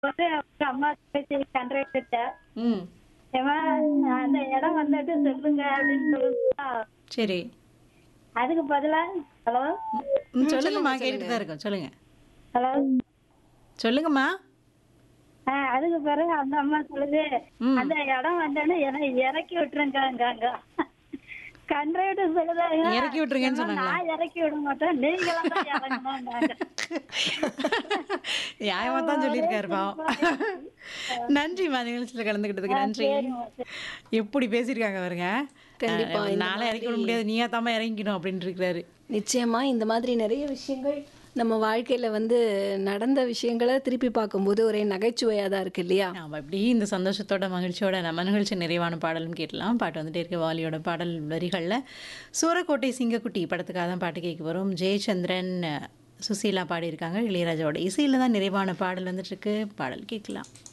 வந்து அவங்க அம்மா பேசி கண்ட்ராக்டர்கிட்ட ம் ஏமா அந்த இடம் வந்துட்டு சொல்லுங்க அப்படின்னு சொல்லுங்க சரி அதுக்கு பதிலா ஹலோ ம், சொல்லுங்கம்மா கேட்டுட்டு தான் இருக்கோம் சொல்லுங்க ஹலோ சொல்லுங்கம்மா ஆ அதுக்கு பிறகு அந்த அம்மா சொல்லுது ம். அந்த இடம் வந்தோடனே எனக்கு இறக்கி விட்டுருங்காங்க கண்ட்ராக்டர் சொல்லுதாங்க இறக்கி விட்டுருங்கன்னு "ஏம்மா, சொன்னாங்களா? நான் இறக்கி விட மாட்டேன் நீங்களும் தான் இறங்கணும்னாங்க நியாயமா தான் சொல்லியிருக்காரு பாவம் நன்றிம்மா நிகழ்ச்சியில் கலந்துக்கிட்டதுக்கு நன்றி எப்படி பேசியிருக்காங்க பாருங்க கண்டிப்பா, அஹ், இந்த நாளை இறக்கி விட முடியாது நீயா தாம்மா இறங்கிக்கணும் அப்படின்னு இருக்கிறாரு நிச்சயமா இந்த மாதிரி நிறைய விஷயங்கள் நம்ம வாழ்க்கையில வந்து நடந்த விஷயங்களை திருப்பி பார்க்கும்போது ஒரே நகைச்சுவையா தான் இருக்கு இல்லையா நாம இப்படி இந்த சந்தோஷத்தோட மகிழ்ச்சியோட நம்ம நிகழ்ச்சி நிறைவான பாடலும் கேட்கலாம் பாட்டு வந்துட்டே இருக்க வாலியோட பாடல் வரிகளில் சூரக்கோட்டை சிங்கக்குட்டி படத்துக்காக தான் பாட்டு கேட்க வரும் ஜெயச்சந்திரன் சுசீலா பாடியிருக்காங்க இளையராஜாவோட இசையில் தான் நிறைவான பாடல் வந்துட்டு இருக்கு பாடல் கேட்கலாம்